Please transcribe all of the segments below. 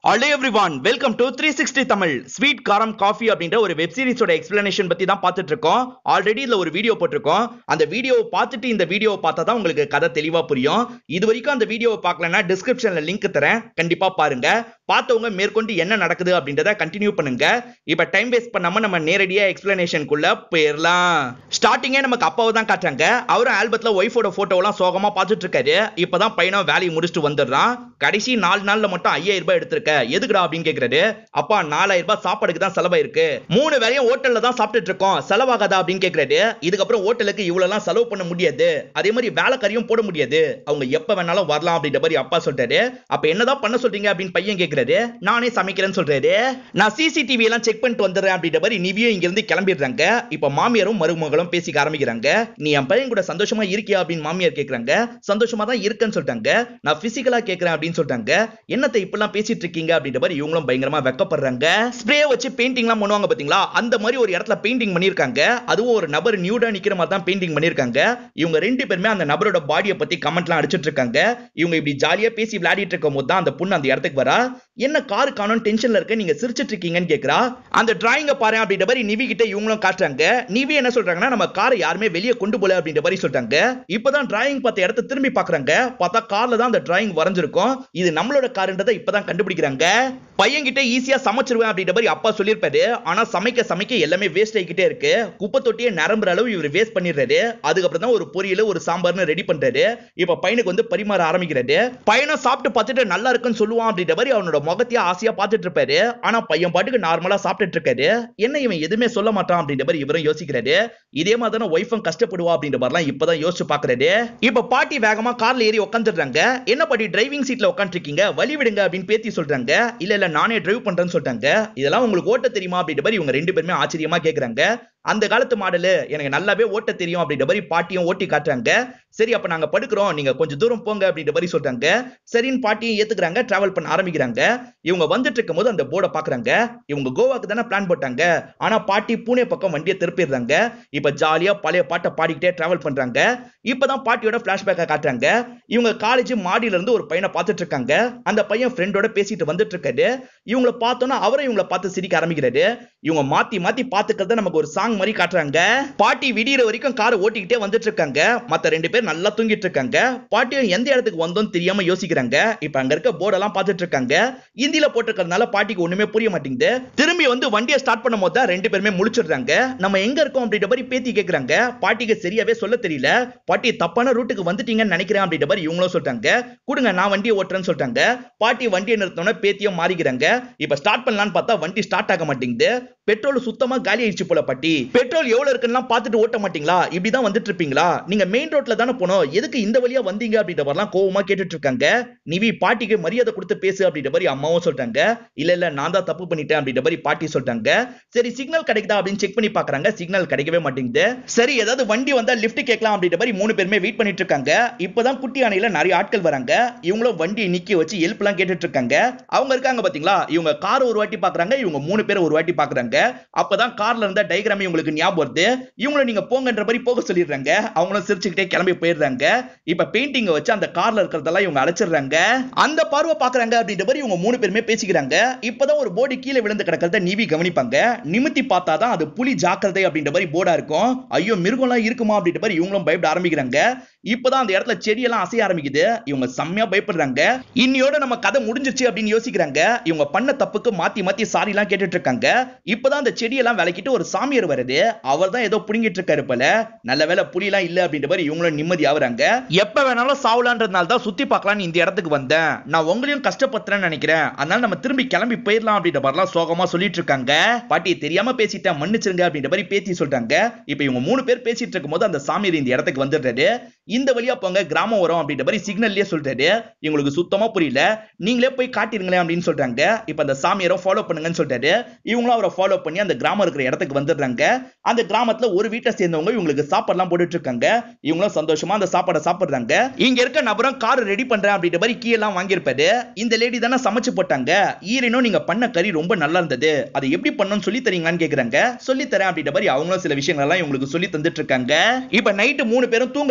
hello everyone welcome to three sixty Tamil sweet காரம் coffee அப்படின்ற ஒரு வெப் சீரிஸோட எக்ஸ்பிளனேஷன் பத்தி தான் பார்த்துட்டு இருக்கோம் ஆல்ரெடி இதுல ஒரு வீடியோ போட்டிருக்கோம் அந்த வீடியோவை பார்த்துட்டு இந்த வீடியோவை பார்த்தா தான் உங்களுக்கு கதை தெளிவா புரியும் இது வரைக்கும் அந்த வீடியோவை பார்க்கலன்னா டிஸ்கிரிப்ஷன்ல லிங்க் தரேன் கண்டிப்பா பாருங்க பார்த்தவங்க மேற்கொண்டு என்ன நடக்குது அப்படின்றத கண்டினியூ பண்ணுங்க இப்ப டைம் வேஸ்ட் பண்ணாம நம்ம நேரடியா எக்ஸ்பிளனேஷனுக்குள்ள போயிடலாம் ஸ்டார்டிங்கே நமக்கு அப்பாவை தான் காட்டுறாங்க அவரும் ஆல்பத்துல ஒய்ஃபோட போட்டோலாம் சோகமா பார்த்துட்டு இருக்காரு இப்பதான் பையனும் வேலையை முடிச்சுட்டு வந்துடுறான் கடைசி நாலு நாள்ல மட்டும் ஐயாயிரம் ரூபாய் எடுத்திருக்க எதுக்குடா அப்படின்னு கேக்குறாரு அப்பா நாலாயிரம் ரூபாய் சாப்பாடுக்கு தான் செலவாயிருக்கு மூணு வேலையும் ஹோட்டல்ல தான் சாப்பிட்டுட்டு இருக்கோம் செலவாகாதா அப்படின்னு கேக்குறாரு இதுக்கப்புறம் ஹோட்டலுக்கு இவ்வளவு எல்லாம் செலவு பண்ண முடியாது அதே மாதிரி வேலைக்காரியும் போட முடியாது அவங்க எப்ப வேணாலும் வரலாம் அப்படின்ற மாதிரி அப்பா சொல்றாரு அப்ப என்னதான் பண்ண சொல்றீங்க அப்படின்னு பையன் கேக்குறாரு நானே சமைக்கிறேன்னு சொல்றாரு நான் சிசிடிவி எல்லாம் செக் பண்ணிட்டு வந்துடுறேன் அப்படின்ற மாதிரி நிவியும் இங்க இருந்து கிளம்பிடுறாங்க இப்ப மாமியாரும் மருமகளும் பேசிக்க ஆரம்பிக்கிறாங்க நீ என் பையன் கூட சந்தோஷமா இருக்கியா அப்படின்னு மாமியார் கேக்குறாங்க சந்தோஷமா தான் இருக்கேன்னு சொல்லிட்டாங்க நான் பிசிக்கலா கேக்குறேன் அப்படின்னு சொல்லிட்டாங்க என்னத்தை இப்பெல்லாம் பேசிட்டு இருக்கீங்க அப்படின்ற மாதிரி இவங்களும் பயங்கரமா வெக்கப்படுறாங்க ஸ்ப்ரே வச்சு பெயிண்டிங் எல்லாம் பண்ணுவாங்க பாத்தீங்களா அந்த மாதிரி ஒரு இடத்துல பெயிண்டிங் பண்ணிருக்காங்க அதுவும் ஒரு நபர் நியூடா நிக்கிற மாதிரி தான் பெயிண்டிங் பண்ணிருக்காங்க இவங்க ரெண்டு பேருமே அந்த நபரோட பாடியை பத்தி கமெண்ட்லாம் அடிச்சிட்டு இருக்காங்க இவங்க இப்படி ஜாலியா பேசி விளையாடிட்டு இருக்கும் போது தான் அந்த பொண்ணு அந்த இடத்துக்கு வரா என்ன காரு காணும் டென்ஷன்ல இருக்க நீங்க சிரிச்சிட்டு இருக்கீங்கன்னு கேக்குறா அந்த டிராயிங்க பாரு அப்படின்ற மாதிரி நிவி கிட்ட இவங்களும் காட்டுறாங்க நிவி என்ன சொல்றாங்கன்னா நம்ம காரை யாருமே வெளியே கொண்டு போல அப்படின்ற மாதிரி சொல்றாங்க இப்பதான் டிராயிங் பார்த்த இடத்த திரும்பி பாக்குறாங்க பார்த்தா கார்ல தான் அந்த டிராயிங் வரைஞ்சிருக்கும் இது நம்மளோட காருன்றதை இப்பதான் கண்டுபிடிக்கிறாங்க பையன் கிட்ட ஈஸியா சமைச்சிருவேன் அப்படின்ற மாதிரி அப்பா சொல்லியிருப்பாரு ஆனா சமைக்க சமைக்க எல்லாமே வேஸ்ட் ஆகிக்கிட்டே இருக்கு குப்பை தொட்டியை நிரம்புற அளவு இவர் வேஸ்ட் பண்ணிடுறாரு அதுக்கப்புறம் தான் ஒரு பொரியல் ஒரு சாம்பார்னு ரெடி பண்றாரு இப்ப பையனுக்கு வந்து பரிமாற ஆரம்பிக்கிறாரு பையனும் சாப்பிட்டு பார்த்துட்டு நல்லா இருக்குன்னு சொல்லுவான் அப்படின்ற மாதிரி அவனோட முகத்தையே ஆசையா பார்த்துட்டு இருப்பாரு ஆனா பையன் பாட்டுக்கு நார்மலா சாப்பிட்டுட்டு இருக்காரு என்ன இவன் எதுவுமே சொல்ல மாட்டான் அப்படின்ற மாதிரி இவரும் யோசிக்கிறாரு இதே மாதிரி தானே ஒய்ஃபும் கஷ்டப்படுவா அப்படின்ற மாதிரிலாம் இப்பதான் யோசிச்சு பாக்குறாரு இப்ப பாட்டி வேகமா கார்ல ஏறி உட்காந்துடுறாங்க என்ன பாட்டி டிரைவிங் சீட்ல உட்காந்துருக்கீங்க வழி விடுங்க அப்படின்னு பேத்தி சொல்றாங்க இல்ல இல்ல நானே டிரைவ் பண்றேன்னு சொல்லிட்டாங்க இதெல்லாம் உங்களுக்கு ஓட்ட தெரியுமா அப்படின்ற மாதிரி இவங்க ரெண்டு பேருமே ஆச்சரியமா கேக்குறாங்க அந்த காலத்து மாடலு எனக்கு நல்லாவே ஓட்ட தெரியும் அப்படின்ற மாதிரி பாட்டியும் ஓட்டி காட்டுறாங்க சரி அப்ப நாங்க படுக்கிறோம் நீங்க கொஞ்சம் தூரம் போங்க அப்படின்ற மாதிரி சொல்றாங்க சரின்னு பாட்டியும் ஏத்துக்கிறாங்க டிராவல் பண்ண ஆரம்பிக்கிறாங்க இவங்க வந்துட்டு இருக்கும் போது அந்த போர்டை பாக்குறாங்க இவங்க கோவாக்கு தானே பிளான் போட்டாங்க ஆனா பாட்டி பூனே பக்கம் வண்டியை திருப்பிடுறாங்க இப்ப ஜாலியா பழைய பாட்டை பாடிக்கிட்டே டிராவல் பண்றாங்க இப்பதான் பாட்டியோட பிளாஷ்பேக்கை காட்டுறாங்க இவங்க காலேஜ் மாடியில இருந்து ஒரு பையனை பார்த்துட்டு இருக்காங்க அந்த பையன் ஃப்ரெண்டோட பேசிட்டு வந்துட்டு இருக்காரு இவங்கள பார்த்தோன்னா அவரும் இவங்கள பார்த்து சிரிக்க ஆரம்பிக்கிறாரு இவங்க மாத்தி மாத்தி பாத்துக்கிறத நமக்கு ஒரு சாங் மாதிரி காட்டுறாங்க பாட்டி விடியற வரைக்கும் கார் ஓட்டிக்கிட்டே வந்துட்டு இருக்காங்க மத்த ரெண்டு பேர் நல்லா தூங்கிட்டு இருக்காங்க பாட்டியும் எந்த இடத்துக்கு வந்தோம் தெரியாம யோசிக்கிறாங்க இப்ப அங்க இருக்க போர்டெல்லாம் பார்த்துட்டு இருக்காங்க இந்தியில போட்டிருக்கிறதுனால பாட்டிக்கு ஒண்ணுமே புரிய மாட்டேங்குது திரும்பி வந்து வண்டியை ஸ்டார்ட் பண்ணும் போது தான் ரெண்டு பேருமே முழிச்சிடுறாங்க நம்ம எங்க இருக்கோம் அப்படின்ற மாதிரி பேத்தி கேக்குறாங்க பாட்டிக்கு சரியாவே சொல்ல தெரியல பாட்டி தப்பான ரூட்டுக்கு வந்துட்டீங்கன்னு நினைக்கிறேன் அப்படின்ற மாதிரி இவங்களும் சொல்றாங்க கொடுங்க நான் வண்டியை ஓட்டுறேன்னு சொல்றாங்க பாட்டி வண்டியை நிறுத்தோன்னே பேத்தியும் மாறிக்கிறாங்க இப்ப ஸ்டார்ட் பண்ணலான்னு பார்த்தா வண்டி ஸ்டார்ட் ஆக மாட்டேங்குது பெட்ரோல் சுத்தமா காலி ஆயிடுச்சு போல பாட்டி பெட்ரோல் எவ்வளவு இருக்குன்னு பார்த்துட்டு ஓட்ட மாட்டீங்களா இப்படிதான் வந்துட்டு இருப்பீங்களா நீங்க மெயின் ரோட்ல தானே போனோம் எதுக்கு இந்த வழியா வந்தீங்க அப்படின்ற மாதிரிலாம் கோவமா கேட்டுட்டு இருக்காங்க நிவி பாட்டிக்கு மரியாதை கொடுத்து பேசு அப்படின்ற மாதிரி அம்மாவும் சொல்றாங்க இல்ல இல்ல நான் தான் தப்பு பண்ணிட்டேன் அப்படின்ற மாதிரி பாட்டி சொல்றாங்க சரி சிக்னல் கிடைக்குதா அப்படின்னு செக் பண்ணி பாக்குறாங்க சிக்னல் கிடைக்கவே மாட்டேங்குது சரி ஏதாவது வண்டி வந்தா லிஃப்ட் கேட்கலாம் அப்படின்ற மாதிரி மூணு பேருமே வெயிட் பண்ணிட்டு இருக்காங்க இப்பதான் குட்டி அணையில நிறைய ஆட்கள் வராங்க இவங்களும் வண்டியை நிக்க வச்சு ஹெல்ப் எல்லாம் கேட்டுட்டு இருக்காங்க அவங்க இருக்காங்க பாத்தீங்களா இவங்க கார் ஒரு வாட்டி பாக்குறாங்க இவங்க மூணு பேர் ஒரு வாட்டி பாக்குறாங்க அப்பதான் கார்ல இருந்த டைகிராம் இவங்களுக்கு ஞாபகம் வருது இவங்களும் நீங்க போங்கன்ற மாதிரி போக சொல்லிடுறாங்க அவங்களும் சிரிச்சுக்கிட்டே கிளம்பி போயிடுறாங்க இப்ப பெயிண்டிங் வச்சு அந்த கார்ல இருக்கிறதெல்லாம் இவங்க அழைச்சிடுறாங்க அந்த பார்வை பாக்குறாங்க அப்படின்ற மாதிரி இவங்க மூணு பேருமே பேசிக்கிறாங்க இப்பதான் ஒரு போர்டு கீழே விழுந்து கிடக்கிறத நிவி கவனிப்பாங்க நிமித்தி பார்த்தாதான் அது புலி ஜாக்கிரதை அப்படின்ற மாதிரி போர்டா இருக்கும் ஐயோ மிருகம்லாம் இருக்குமா அப்படின்ற மாதிரி இவங்களும் பயப்பட ஆரம்பிக்கிறாங்க இப்பதான் அந்த இடத்துல செடியெல்லாம் அசைய ஆரம்பிக்குது இவங்க செம்மையா பயப்படுறாங்க இன்னியோட நம்ம கதை முடிஞ்சிருச்சு அப்படின்னு யோசிக்கிறாங்க இவங்க பண்ண தப்புக்கு மாத்தி மாத்தி சாரி எல்லாம் கேட்டுட்டு இருக்காங்க இப்பதான் அந்த செடியெல்லாம் விளக்கிட்டு ஒரு சாமியார் வருது அவர் தான் ஏதோ புடுங்கிட்டு இருக்காரு போல நல்ல வேலை புலிலாம் இல்ல அப்படின்ற மாதிரி இவங்களும் நிம்மதி ஆகுறாங்க எப்ப வேணாலும் சாவலான்றதுனால தான் சுத்தி பார்க்கலாம்னு இந்த இடத்துக்கு வந்தேன் நான் உங்களையும் கஷ்டப்படுத்துறேன்னு நினைக்கிறேன் அதனால நம்ம திரும்பி கிளம்பி போயிடலாம் அப்படின்ற மாதிரிலாம் சோகமா சொல்லிட்டு இருக்காங்க பாட்டி தெரியாம பேசிட்டேன் மன்னிச்சிருங்க அப்படின்ற மாதிரி பேசி சொல்றாங்க இப்ப இவங்க மூணு பேர் பேசிட்டு இருக்கும் போது அந்த சாமியார் இந்த இடத்துக்கு வந்துடுறாரு இந்த வழியா போங்க கிராமம் வரும் அப்படின்ற மாதிரி சிக்னல்லயே சொல்றாரு இவங்களுக்கு சுத்தமா புரியல நீங்களே போய் காட்டிருங்களேன் அப்படின்னு சொல்றாங்க இப்ப அந்த சாமியாரும் ஃபாலோ பண்ணுங்கன்னு சொல்றாரு இவங்களும் அவரை ஃபாலோ பண்ணி அந்த கிராமம் இருக்கிற இடத்துக்கு வந்துடுறாங்க அந்த கிராமத்துல ஒரு வீட்டை சேர்ந்தவங்க இவங்களுக்கு சாப்பாடுலாம் போட்டுட்டு இருக்காங்க இவங்களும் சந்தோஷமா அந்த சாப்பாடை சாப்பிடுறாங்க இங்க இருக்க நபரும் கார் ரெடி பண்றேன் அப்படின்ற மாதிரி கீ எல்லாம் வாங்கியிருப்பாரு இந்த லேடி தானே சமைச்சு போட்டாங்க ஈரனும் நீங்க பண்ண கறி ரொம்ப நல்லா இருந்தது அதை எப்படி பண்ணணும்னு சொல்லி தரீங்களான்னு கேக்குறாங்க சொல்லி தரேன் அப்படின்ற மாதிரி அவங்களும் சில விஷயங்கள் எல்லாம் இவங்களுக்கு சொல்லி தந்துட்டு இருக்காங்க இப்ப நைட்டு மூணு பேரும் தூங்குறதுக்காக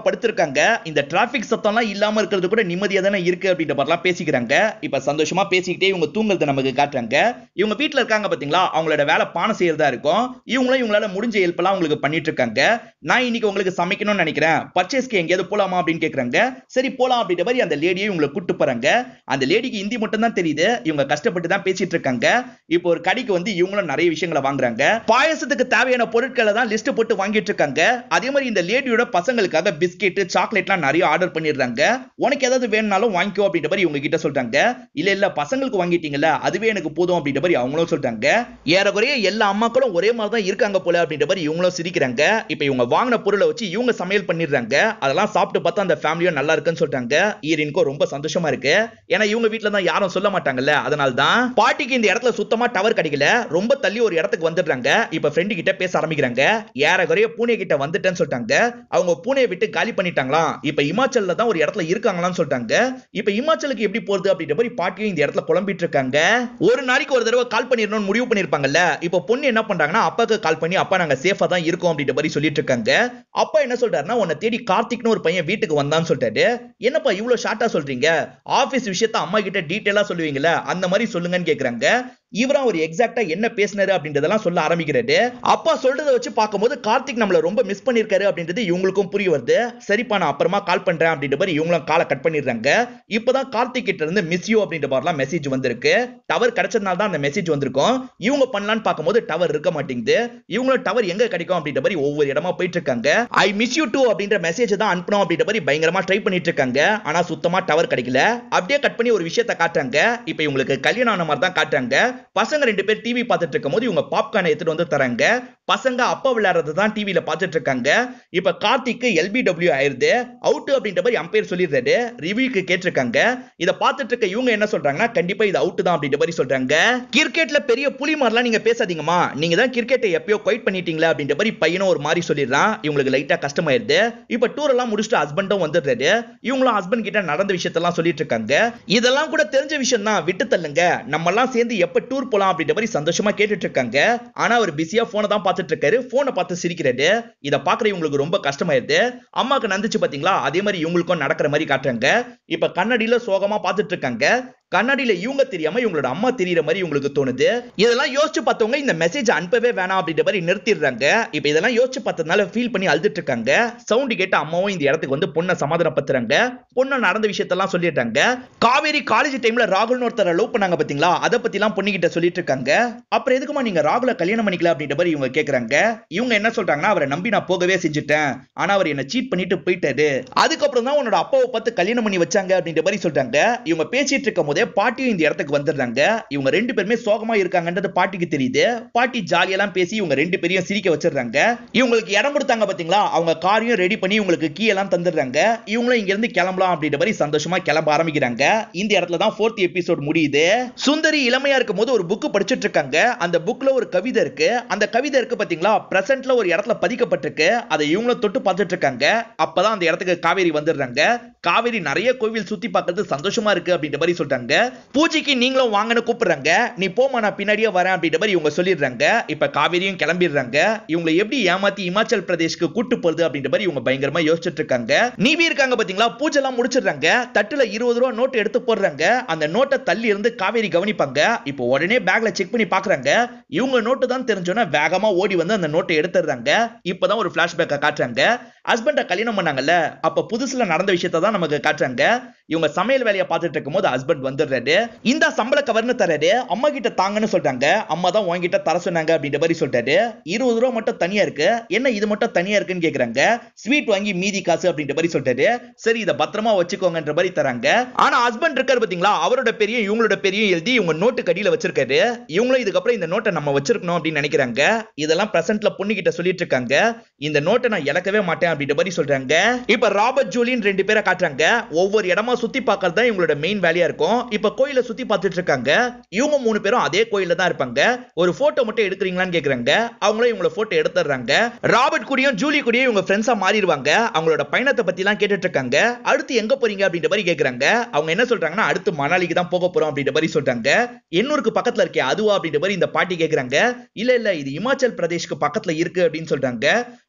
படுத்திருக்காங்க இந்த டிராபிக் சத்தம்லாம் இல்லாம இருக்கிறது கூட நிம்மதியா தானே இருக்கு அப்படின்ற மாதிரிலாம் பேசிக்கிறாங்க இப்ப சந்தோஷமா பேசிக்கிட்டே இவங்க தூங்குறத நமக்கு காட்டுறாங்க இவங்க வீட்ல இருக்காங்க பாத்தீங்களா அவங்களோட வேலை பானை செய்யறதா இருக்கும் இவங்களும் இவங்களால முடிஞ்ச ஹெல்ப் எல்லாம் உங்களுக்கு பண்ணிட்டு இருக்காங்க நான் இன்னைக்கு உங்களுக்கு சமைக்கணும்னு நினைக்கிறேன் பர்ச்சேஸ்க்கு எங்கேயாவது போலாமா அப்படின்னு கேக்குறாங்க சரி போலாம் அப்படின்ற மாதிரி அந்த லேடியை இவங்களை கூட்டு போறாங்க அந்த லேடிக்கு ஹிந்தி மட்டும் தான் தெரியுது இவங்க கஷ்டப்பட்டு தான் பேசிட்டு இருக்காங்க இப்போ ஒரு கடைக்கு வந்து இவங்களும் நிறைய விஷயங்களை வாங்குறாங்க பாயசத்துக்கு தேவையான பொருட்களை தான் லிஸ்ட் போட்டு வாங்கிட்டு இருக்காங்க அதே மாதிரி இந்த லேடியோட பசங்களுக்காக பிஸ்கெட் சாக்லேட்லாம் நிறைய ஆர்டர் பண்ணிடுறாங்க உனக்கு ஏதாவது வேணும்னாலும் வாங்கிக்கோ அப்படின்ற மாதிரி இவங்க கிட்ட சொல்றாங்க இல்ல இல்ல பசங்களுக்கு வாங்கிட்டீங்கல்ல அதுவே எனக்கு போதும் அப்படின்ற மாதிரி அவங்களும் சொல்றாங்க ஏறக்குறைய எல்லா அம்மாக்களும் ஒரே மாதிரி தான் இருக்காங்க போல அப்படின்ற மாதிரி இவங்களும் சிரிக்கிறாங்க இப்போ இவங்க வாங்கின பொருளை வச்சு இவங்க சமையல் பண்ணிடுறாங்க அதெல்லாம் சாப்பிட்டு பார்த்தா அந்த ஃபேமிலியும் நல்லா இருக்குன்னு சொல்றாங்க ஈரினுக்கும் ரொம்ப சந்தோஷமா இருக்கு ஏன்னா இவங்க வீட்ல தான் யாரும் சொல்ல மாட்டாங்கல்ல அதனால தான் பாட்டிக்கு இந்த இடத்துல சுத்தமா டவர் கிடைக்கல ரொம்ப தள்ளி ஒரு இடத்துக்கு வந்துடுறாங்க இப்ப ஃப்ரெண்டு கிட்ட பேச ஆரம்பிக்கிறாங்க ஏறக்குறைய பூனே கிட்ட வந்துட்டேன்னு சொல்லிட்டாங்க அவங்க பூனையை விட்டு காலி பண்ணிட்டாங்களாம் இப்ப இமாச்சல்ல தான் ஒரு இடத்துல இருக்காங்களான்னு சொல்லிட்டாங்க இப்ப இமாச்சலுக்கு எப்படி போறது அப்படின்ற மாதிரி பாட்டியும் இந்த இடத்துல குழம்பிட்டு இருக்காங்க ஒரு நாளைக்கு ஒரு தடவை கால் பண்ணிடணும்னு முடிவு பண்ணிருப்பாங்கல்ல இப்ப பொண்ணு என்ன பண்றாங்கன்னா அப்பாக்கு கால் பண்ணி அப்பா நாங்க சேஃபா தான் இருக்கோம் அப்படின்ற மாதிரி சொல்லிட்டு இருக்காங்க அப்பா என்ன சொல்றாருன்னா உன்னை தேடி கார்த்திக்னு ஒரு பையன் வீட்டுக்கு வந்தான்னு சொல்லிட்டாரு என்னப்பா இவ்வளவு ஷார்ட்டா சொல்றீங்க ஆபீஸ் விஷயத்த அம்மா கிட்ட டீட்டெயிலா சொல்லுவீங்களா அந்த மாதிரி சொல்லுங்கன்னு கேக்குறாங்க இவரா ஒரு எக்ஸாக்டா என்ன பேசினாரு அப்படின்றதெல்லாம் சொல்ல ஆரம்பிக்கிறாரு அப்பா சொல்றதை வச்சு பார்க்கும்போது கார்த்திக் நம்மள ரொம்ப மிஸ் பண்ணிருக்காரு அப்படின்றது இவங்களுக்கும் புரிய வருது சரிப்பா நான் அப்புறமா கால் பண்றேன் அப்படின்ற மாதிரி இவங்களும் காலை கட் பண்ணிடுறாங்க இப்பதான் கார்த்திக் கிட்ட இருந்து மிஸ் யூ அப்படின்ற மாதிரிலாம் மெசேஜ் வந்திருக்கு டவர் கிடைச்சதுனால தான் அந்த மெசேஜ் வந்திருக்கும் இவங்க பண்ணலான்னு பார்க்கும்போது டவர் இருக்க மாட்டேங்குது இவங்களும் டவர் எங்க கிடைக்கும் அப்படின்ற மாதிரி ஒவ்வொரு இடமா போயிட்டு இருக்காங்க ஐ மிஸ் யூ டூ அப்படின்ற மெசேஜ் தான் அனுப்பணும் அப்படின்ற மாதிரி பயங்கரமா ட்ரை பண்ணிட்டு இருக்காங்க ஆனா சுத்தமா டவர் கிடைக்கல அப்படியே கட் பண்ணி ஒரு விஷயத்த காட்டுறாங்க இப்போ இவங்களுக்கு கல்யாணம் ஆன மாதிரி தான் காட்டுறாங்க பசங்க ரெண்டு பேர் டிவி பார்த்துட்டு இருக்கும் போது இவங்க பாப்கார்னை எடுத்துட்டு வந்து தராங்க பசங்க அப்பா விளையாடுறது தான் டிவியில பார்த்துட்டு இருக்காங்க இப்ப கார்த்திக்கு எல்பிடபிள்யூ ஆயிருது அவுட் அப்படின்ற மாதிரி அம்பையர் சொல்லிடுறாரு ரிவ்யூக்கு கேட்டிருக்காங்க இத பார்த்துட்டு இருக்க இவங்க என்ன சொல்றாங்கன்னா கண்டிப்பா இது அவுட் தான் அப்படின்ற மாதிரி சொல்றாங்க கிரிக்கெட்ல பெரிய புலி மாதிரிலாம் நீங்க பேசாதீங்கம்மா நீங்க தான் கிரிக்கெட்டை எப்பயோ குவைட் பண்ணிட்டீங்களா அப்படின்ற மாதிரி பையனும் ஒரு மாதிரி சொல்லிடுறான் இவங்களுக்கு லைட்டா கஷ்டமாயிருது இப்ப டூர் எல்லாம் முடிச்சுட்டு ஹஸ்பண்டும் வந்துடுறாரு இவங்களும் ஹஸ்பண்ட் கிட்ட நடந்த விஷயத்தெல்லாம் சொல்லிட்டு இருக்காங்க இதெல்லாம் கூட தெரிஞ்ச விஷயம் தான் விட்டு தள்ளுங்க நம்ம எல்லாம் சேர்ந்து எப்ப டூர் போலாம் அப்படின்ற மாதிரி சந்தோஷமா கேட்டுட்டு இருக்காங்க ஆனா அவர் பிஸியா போனை தான் பார்த்துட்டு இருக்காரு போனை பார்த்து சிரிக்கிறாரு இத பாக்குற இவங்களுக்கு ரொம்ப கஷ்டமாயிருது அம்மாக்கு நந்துச்சு பாத்தீங்களா அதே மாதிரி இவங்களுக்கும் நடக்கிற மாதிரி காட்டுறாங்க இப்ப கண்ணாடியில சோகமா பார்த்துட்டு இருக்காங்க கண்ணாடியில இவங்க தெரியாம இவங்களோட அம்மா தெரியற மாதிரி இவங்களுக்கு தோணுது இதெல்லாம் யோசிச்சு பார்த்தவங்க இந்த மெசேஜ் அனுப்பவே வேணாம் அப்படின்ற மாதிரி நிறுத்திடுறாங்க இப்ப இதெல்லாம் யோசிச்சு பார்த்ததுனால ஃபீல் பண்ணி அழுதுட்டு இருக்காங்க சவுண்ட் கேட்டு அம்மாவும் இந்த இடத்துக்கு வந்து பொண்ணை சமாதானப்படுத்துறாங்க பொண்ணு நடந்த விஷயத்தெல்லாம் சொல்லிட்டாங்க காவேரி காலேஜ் டைம்ல ராகுல்னு ஒருத்தர லவ் பண்ணாங்க பாத்தீங்களா அதை பத்தி எல்லாம் பொண்ணுகிட்ட சொல்லிட்டு இருக்காங்க அப்புறம் எதுக்குமா நீங்க ராகுல கல்யாணம் பண்ணிக்கல அப்படின்ற மாதிரி இவங்க கேக்குறாங்க இவங்க என்ன சொல்றாங்கன்னா அவரை நம்பி நான் போகவே செஞ்சுட்டேன் ஆனா அவர் என்ன சீட் பண்ணிட்டு போயிட்டாரு அதுக்கப்புறம் தான் உன்னோட அப்பாவை பார்த்து கல்யாணம் பண்ணி வச்சாங்க அப்படின்ற மாதிரி சொல்றாங்க இவங்க பேசிட்டு இருக்கும் போதே பாட்டியும் இந்த இடத்துக்கு வந்துடுறாங்க இவங்க ரெண்டு பேருமே சோகமா இருக்காங்கன்றது பாட்டிக்கு தெரியுது பாட்டி ஜாலியெல்லாம் பேசி இவங்க ரெண்டு பேரையும் சிரிக்க வச்சிடுறாங்க இவங்களுக்கு இடம் கொடுத்தாங்க பாத்தீங்களா அவங்க காரையும் ரெடி பண்ணி இவங்களுக்கு கீ எல்லாம் தந்துடுறாங்க இவங்களும் இங்க இருந்து கிளம்பலாம் அப்படின்ற மாதிரி சந்தோஷமா கிளம்ப ஆரம்பிக்கிறாங்க இந்த இடத்துல தான் ஃபோர்த் எபிசோட் முடியுது சுந்தரி இளமையா இருக்கும் போது ஒரு புக் படிச்சிட்டு இருக்காங்க அந்த புக்ல ஒரு கவிதை இருக்கு அந்த கவிதை இருக்கு பாத்தீங்களா பிரசன்ட்ல ஒரு இடத்துல பதிக்கப்பட்டிருக்கு அதை இவங்களும் தொட்டு பார்த்துட்டு இருக்காங்க அப்பதான் அந்த இடத்துக்கு காவேரி வந்துடுறாங்க காவேரி நிறைய கோவில் சுத்தி பார்க்கறது சந்தோஷமா இருக்கு அப்படின்ற மாதிரி சொல்றாங்க பூஜைக்கு நீங்களும் வாங்கன்னு கூப்பிடுறாங்க நீ போமா நான் பின்னாடியே வரேன் அப்படின்ற மாதிரி இவங்க சொல்லிடுறாங்க இப்ப காவேரியும் கிளம்பிடுறாங்க இவங்களை எப்படி ஏமாத்தி இமாச்சல் பிரதேஷ்க்கு கூட்டு போறது அப்படின்ற மாதிரி இவங்க பயங்கரமா யோசிச்சுட்டு இருக்காங்க நீவி இருக்காங்க பாத்தீங்களா பூஜை எல்லாம் முடிச்சிடுறாங்க தட்டுல இருபது ரூபா நோட்டு எடுத்து போடுறாங்க அந்த நோட்டை தள்ளி இருந்து காவேரி கவனிப்பாங்க இப்போ உடனே பேக்ல செக் பண்ணி பாக்குறாங்க இவங்க நோட்டு தான் தெரிஞ்சோன்னா வேகமா ஓடி வந்து அந்த நோட்டை எடுத்துடுறாங்க இப்பதான் ஒரு பிளாஷ்பேக்கை காட்டுறாங்க ஹஸ்பண்ட கல்யாணம் பண்ணாங்கல்ல அப்ப புதுசுல நடந்த விஷயத்தை தான் நமக்கு காட்டுறாங்க இவங்க சமையல் வேலையை பார்த்துட்டு இருக்கும்போது ஹஸ்பண்ட் வந்துடுறாரு இந்த சம்பள கவர்னு தராரு அம்மா கிட்ட தாங்கன்னு சொல்றாங்க அம்மா தான் உங்ககிட்ட தர சொன்னாங்க அப்படின்ற மாதிரி சொல்லிட்டாரு இருபது ரூபா மட்டும் தனியா இருக்கு என்ன இது மட்டும் தனியா இருக்குன்னு கேக்குறாங்க ஸ்வீட் வாங்கி மீதி காசு அப்படின்ற மாதிரி சொல்லிட்டாரு சரி இதை பத்திரமா வச்சுக்கோங்கன்ற மாதிரி தராங்க ஆனா ஹஸ்பண்ட் இருக்காரு பாத்தீங்களா அவரோட பெரிய இவங்களோட பெரிய எழுதி இவங்க நோட்டு கடியில வச்சிருக்காரு இவங்களும் இதுக்கப்புறம் இந்த நோட்டை நம்ம வச்சிருக்கணும் அப்படின்னு நினைக்கிறாங்க இதெல்லாம் பிரசன்ட்ல பொண்ணு கிட்ட சொல்லிட்டு இருக்காங்க இந்த நோட்டை நான் இழக்கவே மாட்டேன் அப்படின்ற மாதிரி சொல்றாங்க இப்ப ராபர்ட் ஜூலின் ரெண்டு பேரை காட்டுறாங்க ஒவ்வொரு இடமா சுத்தி பார்க்கறது தான் இவங்களோட மெயின் வேலையா இருக்கும் இப்ப கோயில சுத்தி பார்த்துட்டு இருக்காங்க இவங்க மூணு பேரும் அதே கோயில்ல தான் இருப்பாங்க ஒரு போட்டோ மட்டும் எடுக்கிறீங்களான்னு கேக்குறாங்க அவங்களும் இவங்கள போட்டோ எடுத்துறாங்க ராபர்ட் கூடயும் ஜூலி கூடயும் இவங்க ஃப்ரெண்ட்ஸா மாறிடுவாங்க அவங்களோட பயணத்தை பத்தி எல்லாம் கேட்டுட்டு இருக்காங்க அடுத்து எங்க போறீங்க அப்படின்ற மாதிரி கேக்குறாங்க அவங்க என்ன சொல்றாங்கன்னா அடுத்து மணாலிக்கு தான் போக போறோம் அப்படின்ற மாதிரி சொல்றாங்க எண்ணூருக்கு பக்கத்துல இருக்கே அதுவா அப்படின்ற மாதிரி இந்த பாட்டி கேக்குறாங்க இல்ல இல்ல இது இமாச்சல் பிரதேஷ்க்கு பக்கத்துல இருக்கு அப்படின்னு சொல்றாங்க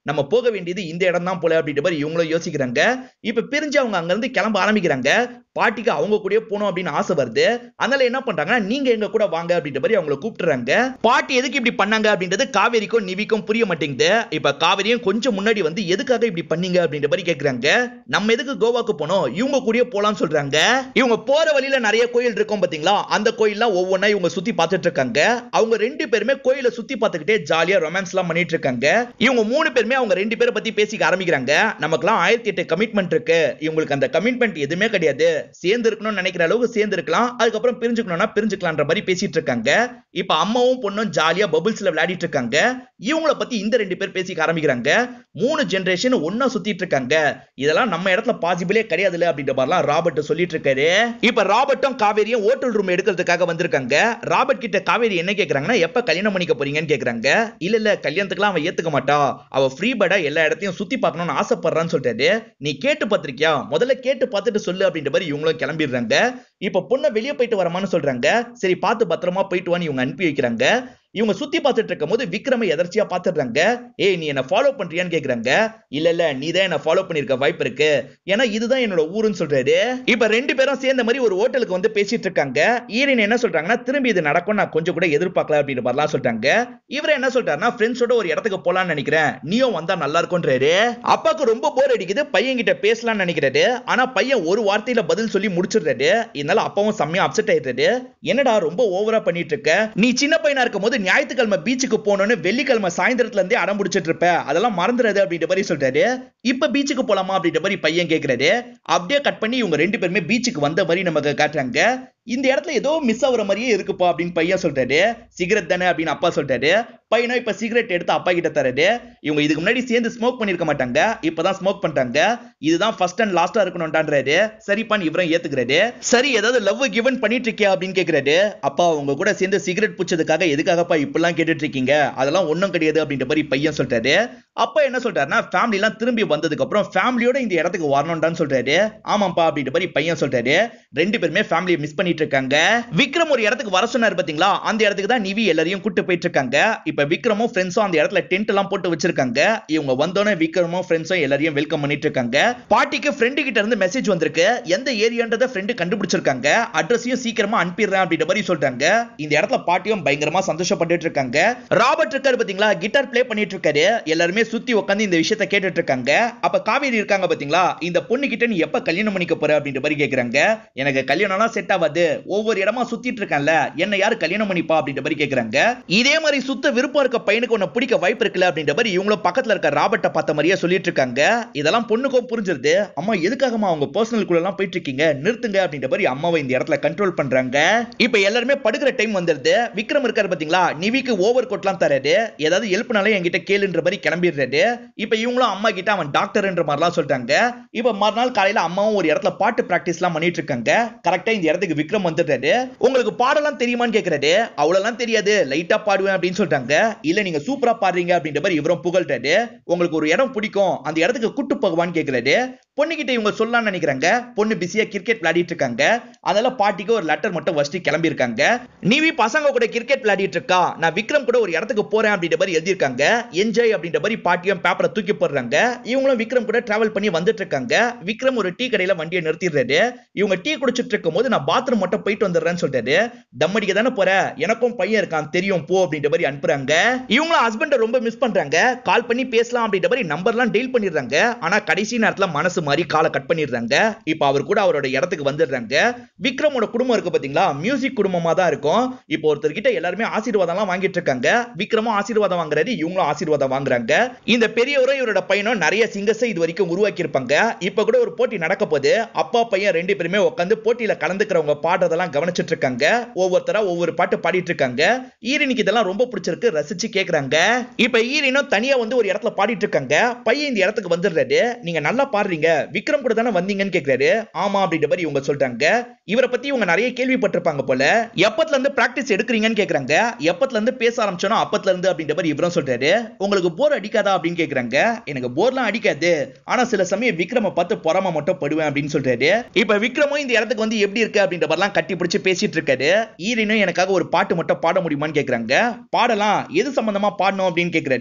நம்ம போக வேண்டியது இந்த இடம் தான் போல அப்படின்ற மாதிரி இவங்களும் யோசிக்கிறாங்க இப்ப பிரிஞ்சு அவங்க அங்க இருந்து கிளம்ப ஆரம்பிக்கிறாங்க பாட்டிக்கு அவங்க கூடயே போகணும் அப்படின்னு ஆசை வருது அதனால என்ன பண்றாங்கன்னா நீங்க எங்க கூட வாங்க அப்படின்ற மாதிரி அவங்கள கூப்பிட்டுறாங்க பாட்டி எதுக்கு இப்படி பண்ணாங்க அப்படின்றது காவேரிக்கும் நிவிக்கும் புரிய மாட்டேங்குது இப்ப காவேரியும் கொஞ்சம் முன்னாடி வந்து எதுக்காக இப்படி பண்ணீங்க அப்படின்ற மாதிரி கேக்குறாங்க நம்ம எதுக்கு கோவாக்கு போனோம் இவங்க கூடயே போலாம்னு சொல்றாங்க இவங்க போற வழியில நிறைய கோயில் இருக்கும் பாத்தீங்களா அந்த கோயில்லாம் ஒவ்வொன்றா இவங்க சுத்தி பார்த்துட்டு இருக்காங்க அவங்க ரெண்டு பேருமே கோயிலை சுத்தி பார்த்துக்கிட்டே ஜாலியா ரொமான்ஸ் எல்லாம் பண்ணிட்டு இருக்காங்க இவங்க மூணு பேருமே அவங்க ரெண்டு பேரை பத்தி பேசிக்க ஆரம்பிக்கிறாங்க நமக்குலாம் ஆயிரத்தி எட்டு கமிட்மெண்ட் இருக்கு இவங்களுக்கு அந்த கமிட்மெண்ட் எதுவுமே கிடையாது சேர்ந்து இருக்கணும்னு நினைக்கிற அளவுக்கு சேர்ந்து இருக்கலாம் அதுக்கப்புறம் பிரிஞ்சுக்கணும்னா பிரிஞ்சுக்கலான்ற மாதிரி பேசிட்டு இருக்காங்க இப்ப அம்மாவும் பொண்ணும் ஜாலியா பபுள்ஸ்ல விளையாடிட்டு இருக்காங்க இவங்கள பத்தி இந்த ரெண்டு பேர் பேசிக்க ஆரம்பிக்கிறாங்க மூணு ஜெனரேஷன் ஒன்னா சுத்திட்டு இருக்காங்க இதெல்லாம் நம்ம இடத்துல பாசிபிளே கிடையாதுல அப்படின்ற மாதிரிலாம் ராபர்ட் சொல்லிட்டு இருக்காரு இப்ப ராபர்ட்டும் காவேரியும் ஹோட்டல் ரூம் எடுக்கிறதுக்காக வந்திருக்காங்க ராபர்ட் கிட்ட காவேரி என்ன கேக்குறாங்கன்னா எப்ப கல்யாணம் பண்ணிக்க போறீங்கன்னு கேக்குறாங்க இல்ல இல்ல கல்யாணத்துக்குலாம் அவன் ஏத்துக்க மாட்டா அவ ஃப்ரீ பேர்டா எல்லா இடத்தையும் சுத்தி பார்க்கணும்னு ஆசைப்படுறான்னு சொல்லிட்டாரு நீ கேட்டு பார்த்திருக்கியா முதல்ல கேட்டு பார்த்துட்டு சொல்லு அப்படின்ற மாதிரி இவங்களும் கிளம்பிடுறாங்க இப்ப பொண்ணை வெளியே போயிட்டு வரமான்னு சொல்றாங்க சரி பார்த்து பத்திரமா போயிட்டு வான்னு இவங்க அனுப்பி வைக்கிறாங்க இவங்க சுத்தி பார்த்துட்டு இருக்கும் போது விக்ரம எதர்ச்சியா பாத்துடுறாங்க ஏய் நீ என்ன ஃபாலோ பண்றியான்னு கேக்குறாங்க இல்ல இல்ல நீ தான் என்ன ஃபாலோ பண்ணிருக்க வாய்ப்பு இருக்கு ஏன்னா இதுதான் என்னோட ஊருன்னு சொல்றாரு இப்ப ரெண்டு பேரும் சேர்ந்த மாதிரி ஒரு ஹோட்டலுக்கு வந்து பேசிட்டு இருக்காங்க ஈரன் என்ன சொல்றாங்கன்னா திரும்பி இது நடக்கும் நான் கொஞ்சம் கூட எதிர்பார்க்கல அப்படின்ற மாதிரிலாம் சொல்றாங்க இவர் என்ன சொல்றாருன்னா ஃப்ரெண்ட்ஸோட ஒரு இடத்துக்கு போலாம்னு நினைக்கிறேன் நீயும் வந்தா நல்லா இருக்கும்ன்றாரு அப்பாக்கு ரொம்ப போர் அடிக்குது பையன் கிட்ட பேசலாம்னு நினைக்கிறாரு ஆனா பையன் ஒரு வார்த்தையில பதில் சொல்லி முடிச்சிடுறாரு இதனால அப்பாவும் செம்மையா அப்செட் ஆயிடுறாரு என்னடா ரொம்ப ஓவரா பண்ணிட்டு இருக்க நீ சின்ன பையனா இருக்கும் போது ஞாயிற்றுக்கிழமை பீச்சுக்கு போகணும்னு வெள்ளிக்கிழமை சாயந்தரத்துல இருந்தே அடம் பிடிச்சிட்டு இருப்ப அதெல்லாம் மறந்துடாது அப்படின்ற மாதிரி சொல்றாரு இப்ப பீச்சுக்கு போலாமா அப்படின்ற மாதிரி பையன் கேக்குறாரு அப்படியே கட் பண்ணி இவங்க ரெண்டு பேருமே பீச்சுக்கு வந்த மாதிரி நமக்கு காட்டுறாங்க இந்த இடத்துல ஏதோ மிஸ் ஆகுற மாதிரியே இருக்குப்பா அப்படின்னு பையன் சொல்றாரு சிகரெட் தானே அப்படின்னு அப்பா சொல்றாரு பையனும் இப்ப சிகரெட் எடுத்து அப்பா கிட்ட தராரு இவங்க இதுக்கு முன்னாடி சேர்ந்து ஸ்மோக் பண்ணிருக்க மாட்டாங்க இப்பதான் ஸ்மோக் பண்றாங்க இதுதான் ஃபர்ஸ்ட் அண்ட் லாஸ்டா இருக்கணும்ன்றாரு சரிப்பான்னு இவரும் ஏத்துக்கிறாரு சரி ஏதாவது லவ் கிவன் பண்ணிட்டு இருக்கியா அப்படின்னு கேக்குறாரு அப்பா உங்க கூட சேர்ந்து சிகரெட் பிடிச்சதுக்காக எதுக்காகப்பா இப்பெல்லாம் கேட்டுட்டு இருக்கீங்க அதெல்லாம் ஒண்ணும் கிடையாது அப்படின்ற மாதிரி பையன் சொல்றாரு அப்பா என்ன சொல்றாருன்னா ஃபேமிலி எல்லாம் திரும்பி வந்ததுக்கு அப்புறம் ஃபேமிலியோட இந்த இடத்துக்கு வரணும்டான்னு சொல்றாரு ஆமாப்பா அப்படின்ற மாதிரி பையன் சொல்றாரு ரெண்டு பேருமே ஃபேமிலியை மிஸ் பண்ணிட்டு இருக்காங்க விக்ரம் ஒரு இடத்துக்கு வர சொன்னாரு பாத்தீங்களா அந்த இடத்துக்கு தான் நிவி எல்லாரையும் கூட்டு போயிட்டு இருக்காங்க இப்ப விக்ரமும் ஃப்ரெண்ட்ஸும் அந்த இடத்துல டென்ட் எல்லாம் போட்டு வச்சிருக்காங்க இவங்க வந்தோடனே விக்ரமும் ஃப்ரெண்ட்ஸும் எல்லாரையும் வெல்கம் பண்ணிட்டு இருக்காங்க பாட்டிக்கு ஃப்ரெண்டு கிட்ட இருந்து மெசேஜ் வந்திருக்கு எந்த ஏரியான்றத ஃப்ரெண்டு கண்டுபிடிச்சிருக்காங்க அட்ரஸையும் சீக்கிரமா அனுப்பிடுறேன் அப்படின்ற மாதிரி சொல்றாங்க இந்த இடத்துல பாட்டியும் பயங்கரமா சந்தோஷப்பட்டுட்டு இருக்காங்க ராபர்ட் இருக்காரு பாத்தீங்களா கிட்டார் ப்ளே பண்ணிட்டு இருக்காரு எல்லாருமே சுத்தி உட்காந்து இந்த விஷயத்த கேட்டுட்டு இருக்காங்க அப்ப காவேரி இருக்காங்க பாத்தீங்களா இந்த பொண்ணு கிட்ட நீ எப்ப கல்யாணம் பண்ணிக்க போற அப்படின்ற மாதிரி கேக்குறாங்க எனக்கு கல்யாணம்லாம் செட் ஆகாது ஒவ்வொரு இடமா சுத்திட்டு இருக்கேன்ல என்ன யாரு கல்யாணம் பண்ணிப்பா அப்படின்ற மாதிரி கேக்குறாங்க இதே மாதிரி சுத்த விருப்பம் இருக்க பையனுக்கு உன்னை பிடிக்க வாய்ப்பு இருக்குல்ல அப்படின்ற மாதிரி இவங்களும் பக்கத்துல இருக்க ராபர்ட்ட பார்த்த மாதிரியே சொல்லிட்டு இருக்காங்க இதெல்லாம் பொண்ணுக்கும் புரிஞ்சிருது அம்மா எதுக்காகமா அவங்க பர்சனல் குள்ள எல்லாம் போயிட்டு இருக்கீங்க நிறுத்துங்க அப்படின்ற மாதிரி அம்மாவை இந்த இடத்துல கண்ட்ரோல் பண்றாங்க இப்ப எல்லாருமே படுக்கிற டைம் வந்துருது விக்ரம் இருக்காரு பாத்தீங்களா நிவிக்கு ஓவர் கோட்லாம் தராரு ஏதாவது ஹெல்ப்னாலே என்கிட்ட கேளுன்ற மாதிரி கிளம்பிடுறாரு இப்ப இவங்களும் அம்மா கிட்ட அவன் டாக்டர்ன்ற மாதிரிலாம் சொல்றாங்க இப்ப மறுநாள் காலையில அம்மாவும் ஒரு இடத்துல பாட்டு பிராக்டிஸ் எல்லாம் பண்ணிட்டு இருக்காங்க கரெக்டா இந்த இடத்துக்கு விக்ரம் வந்துடுறாரு உங்களுக்கு பாடலாம் தெரியுமான்னு கேக்குறாரு அவ்வளவுலாம் தெரியாது லைட்டா பாடுவேன் அப்படின்னு சொல்றாங்க இல்ல நீங்க சூப்பரா பாடுறீங்க அப்படின்ற மாதிரி இவரும் புகழ்றாரு உங்களுக்கு ஒரு இடம் பிடிக்கும் அந்த இடத்துக்கு கூட்டு போகவான்னு கேக்குறாரு பொண்ணுகிட்ட இவங்க சொல்லலாம்னு நினைக்கிறாங்க பொண்ணு பிஸியா கிரிக்கெட் விளையாடிட்டு இருக்காங்க அதனால பாட்டிக்கு ஒரு லெட்டர் மட்டும் வச்சுட்டு கிளம்பி இருக்காங்க நீவி பசங்க கூட கிரிக்கெட் விளையாடிட்டு இருக்கா நான் விக்ரம் கூட ஒரு இடத்துக்கு போறேன் அப்படின்ற மாதிரி எழுதியிருக்காங்க என்ஜாய் அப்படின்ற மாதிரி பாட்டியும் பேப்பரை தூக்கி போடுறாங்க இவங்களும் விக்ரம் கூட டிராவல் பண்ணி வந்துட்டு இருக்காங்க விக்ரம் ஒரு டீ கடையில வண்டியை நிறுத்திடுறாரு இவங்க டீ குடிச்சிட்டு இருக்கும் போது நான் பாத்ரூம் மட்டும் போயிட்டு வந்துடுறேன்னு சொல்லிட்டாரு தம் அடிக்க தானே போற எனக்கும் பையன் இருக்கான் தெரியும் போ அப்படின்ற மாதிரி அனுப்புறாங்க இவங்களும் ஹஸ்பண்டை ரொம்ப மிஸ் பண்றாங்க கால் பண்ணி பேசலாம் அப்படின்ற மாதிரி நம்பர்லாம் டீல் பண்ணிடுறாங்க ஆனா கடைசி நேரத்துல மனசு மாதிரி காலை கட் பண்ணிடுறாங்க இப்ப அவர் கூட அவரோட இடத்துக்கு வந்துடுறாங்க விக்ரமோட குடும்பம் இருக்கு பாத்தீங்களா மியூசிக் குடும்பமா தான் இருக்கும் இப்போ ஒருத்தர்கிட்ட எல்லாருமே ஆசீர்வாதம்லாம் வாங்கிட்டு இருக்காங்க விக்ரமும் ஆசீர்வாதம் வாங்குறாரு இவங்களும் ஆசீர்வாதம் வாங்குறாங்க இந்த பெரியவரும் இவரோட பையனும் நிறைய சிங்கர்ஸை இது வரைக்கும் உருவாக்கி இருப்பாங்க இப்ப கூட ஒரு போட்டி நடக்க போது அப்பா பையன் ரெண்டு பேருமே உட்காந்து போட்டியில கலந்துக்கிறவங்க பாடுறதெல்லாம் கவனிச்சிட்டு இருக்காங்க ஒவ்வொருத்தரா ஒவ்வொரு பாட்டு பாடிட்டு இருக்காங்க ஈரனுக்கு இதெல்லாம் ரொம்ப பிடிச்சிருக்கு ரசிச்சு கேக்குறாங்க இப்ப ஈரனும் தனியா வந்து ஒரு இடத்துல பாடிட்டு இருக்காங்க பையன் இந்த இடத்துக்கு வந்துடுறாரு நீங்க நல்லா பாடுறீங்க விக்ரம் கூட தானே வந்தீங்கன்னு கேக்குறாரு ஆமா அப்படின்ற மாதிரி இவங்க சொல்றாங்க இவரை பத்தி இவங்க நிறைய கேள்விப்பட்டிருப்பாங்க போல எப்பத்துல இருந்து பிராக்டிஸ் எடுக்கிறீங்கன்னு கேக்குறாங்க எப்பத்துல இருந்து பேச ஆரம்பிச்சோனோ அப்பத்துல இருந்து அப்படின்ற மாதிரி இவரும் சொல்றாரு உங்களுக்கு போர் அடிக்காதா அப்படின்னு கேக்குறாங்க எனக்கு போர்லாம் அடிக்காது ஆனா சில சமயம் விக்ரம பார்த்து பொறாம மட்டும் படுவேன் அப்படின்னு சொல்றாரு இப்ப விக்ரமும் இந்த இடத்துக்கு வந்து எப்படி இருக்கு அப்படின்ற மாதிரிலாம் கட்டி பிடிச்சு பேசிட்டு இருக்காரு ஈரனும் எனக்காக ஒரு பாட்டு மட்டும் பாட முடியுமான்னு கேக்குறாங்க பாடலாம் எது சம்பந்தமா பாடணும் அப்படின்னு கேக்குறாரு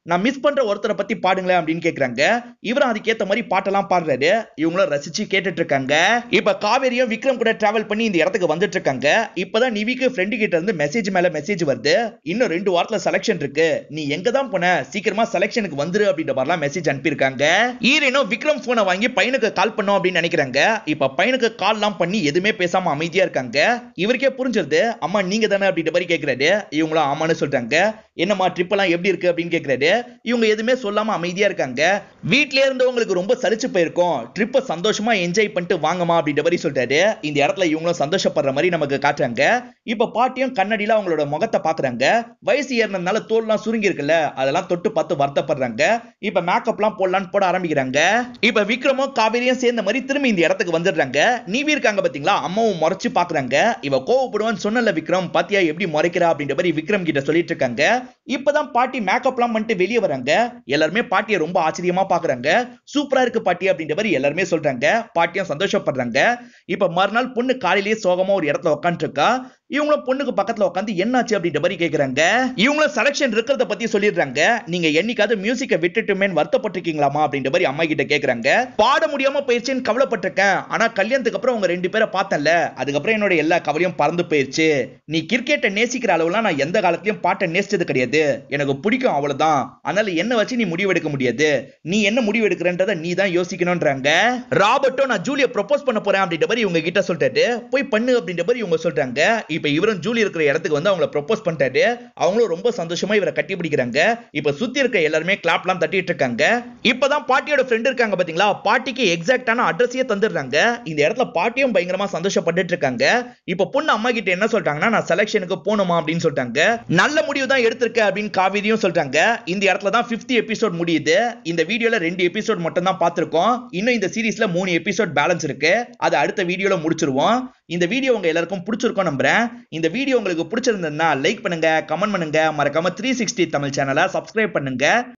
நான் மிஸ் பண்ற ஒருத்தரை பத்தி பாடுங்களேன் அப்படின்னு கேக்குறாங்க இவரும் அதுக்கேத்த மாதிரி பாட்டெல்லாம் பாடுறாரு இவங்களும் ரசிச்சு கேட்டுட்டு இருக்காங்க இப்ப காவேரியும் விக்ரம் கூட டிராவல் பண்ணி இந்த இடத்துக்கு வந்துட்டு இருக்காங்க இப்பதான் நிவிக்கு ஃப்ரெண்டு கிட்ட இருந்து மெசேஜ் மேல மெசேஜ் வருது இன்னும் ரெண்டு வாரத்துல செலக்ஷன் இருக்கு நீ எங்க தான் போன சீக்கிரமா செலக்ஷனுக்கு வந்துரு அப்படின்ற மாதிரிலாம் மெசேஜ் அனுப்பியிருக்காங்க ஈரனும் விக்ரம் போனை வாங்கி பையனுக்கு கால் பண்ணோம் அப்படின்னு நினைக்கிறாங்க இப்ப பையனுக்கு கால் எல்லாம் பண்ணி எதுவுமே பேசாம அமைதியா இருக்காங்க இவருக்கே புரிஞ்சிருது அம்மா நீங்க தானே அப்படின்ற மாதிரி கேக்குறாரு இவங்களும் ஆமான்னு சொல்றாங்க என்னம்மா ட்ரிப் எல்லாம் எப்படி இருக்கு அப்படின்னு கேக்குறாரு இவங்க எதுவுமே சொல்லாம அமைதியா இருக்காங்க வீட்லயே இருந்தவங்களுக்கு ரொம்ப சலிச்சு போயிருக்கும் ட்ரிப்பை சந்தோஷமா என்ஜாய் பண்ணிட்டு வாங்கம்மா அப்படின்ற மாதிரி சொல்றாரு இந்த இடத்துல இவங்களும் சந்தோஷப்படுற மாதிரி நமக்கு காட்டுறாங்க இப்ப பாட்டியும் கண்ணாடியில அவங்களோட முகத்தை பாக்குறாங்க வயசு ஏறினதுனால தோல்லாம் சுருங்கி இருக்குல்ல அதெல்லாம் தொட்டு பார்த்து வருத்தப்படுறாங்க இப்ப மேக்கப்லாம் போடலான்னு போட ஆரம்பிக்கிறாங்க இப்ப விக்ரமும் காவேரியும் சேர்ந்த மாதிரி திரும்பி இந்த இடத்துக்கு வந்துடுறாங்க நீவி இருக்காங்க பாத்தீங்களா அம்மாவும் முறைச்சு பாக்குறாங்க இவ கோவப்படுவான்னு சொன்னல விக்ரம் பாத்தியா எப்படி முறைக்கிறா அப்படின்ற மாதிரி விக்ரம் கிட்ட சொல்லிட்டு இருக்காங்க இப்பதான் பாட்டி மேக்கப்லாம் பண்ணிட்டு வெளியே வராங்க எல்லாருமே பாட்டியை ரொம்ப ஆச்சரியமா பாக்குறாங்க சூப்பரா இருக்கு பாட்டி அப்படின்ற மாதிரி எல்லாருமே சொல்றாங்க பாட்டியும் சந்தோஷப்படுறாங்க இப்ப மறுநாள் பொண்ணு காலையிலேயே சோகமா ஒரு இடத்துல உட்காந்துட்டு இருக்கா இவங்களும் பொண்ணுக்கு பக்கத்துல உட்காந்து என்னாச்சு அப்படின்ற மாதிரி கேக்குறாங்க இவங்களும் செலக்ஷன் இருக்கிறத பத்தி சொல்லிடுறாங்க நீங்க என்னைக்காவது மியூசிக்கை விட்டுட்டுமேன்னு வருத்தப்பட்டிருக்கீங்களாமா அப்படின்ற மாதிரி அம்மா கிட்ட கேக்குறாங்க பாட முடியாம போயிருச்சுன்னு கவலைப்பட்டிருக்கேன் ஆனா கல்யாணத்துக்கு அப்புறம் உங்க ரெண்டு பேரை பார்த்தேன்ல அதுக்கப்புறம் என்னோட எல்லா கவலையும் பறந்து போயிருச்சு நீ கிரிக்கெட்டை நேசிக்கிற அளவுலாம் நான் எந்த காலத்திலயும் பாட்டை நேசிச்சது கிடையாது எனக்கு பிடிக்கும் அவ்வளவுதான் அதனால என்ன வச்சு நீ முடிவெடுக்க முடியாது நீ என்ன முடிவு எடுக்கிறன்றத நீ தான் யோசிக்கணும்ன்றாங்க ராபர்ட்டோ நான் ஜூலிய ப்ரொபோஸ் பண்ண போறேன் அப்படின்ற மாதிரி இவங்க கிட்ட சொல்லிட்டாரு போய் பண்ணு அப்படின்ற மாதிரி இவங்க சொல்றாங்க இப்ப இவரும் ஜூலி இருக்கிற இடத்துக்கு வந்து அவங்கள ப்ரொபோஸ் பண்ணிட்டாரு அவங்களும் ரொம்ப சந்தோஷமா இவரை கட்டி பிடிக்கிறாங்க இப்ப சுத்தி இருக்க எல்லாருமே கிளாப்லாம் தட்டிட்டு இருக்காங்க இப்பதான் பாட்டியோட ஃப்ரெண்ட் இருக்காங்க பாத்தீங்களா பாட்டிக்கு எக்ஸாக்டான அட்ரஸையே தந்துடுறாங்க இந்த இடத்துல பாட்டியும் பயங்கரமா சந்தோஷப்பட்டுட்டு இருக்காங்க இப்ப பொண்ணு அம்மா கிட்ட என்ன சொல்றாங்கன்னா நான் செலக்ஷனுக்கு போகணுமா அப்படின்னு சொல்லிட்டாங்க நல்ல முடிவு தான் எடுத்திருக்க அப்படின்னு காவேரியும் சொல்றாங்க இந்த இடத்துல தான் 50 எபிசோட் முடியுது இந்த வீடியோல ரெண்டு எபிசோட் மட்டும் தான் பார்த்திருக்கோம் இன்னும் இந்த சீரிஸ்ல மூணு எபிசோட் பேலன்ஸ் இருக்கு அதை அடுத்த வீடியோல முடிச்சிருவோம் இந்த வீடியோ உங்க எல்லாருக்கும் பிடிச்சிருக்கும் நம்புறேன் இந்த வீடியோ உங்களுக்கு பிடிச்சிருந்ததுன்னா லைக் பண்ணுங்க கமெண்ட் பண்ணுங்க மறக்காம த்ரீ சிக்ஸ்டி தமிழ் சேனலை சப்ஸ்கிரைப் பண்ணுங்க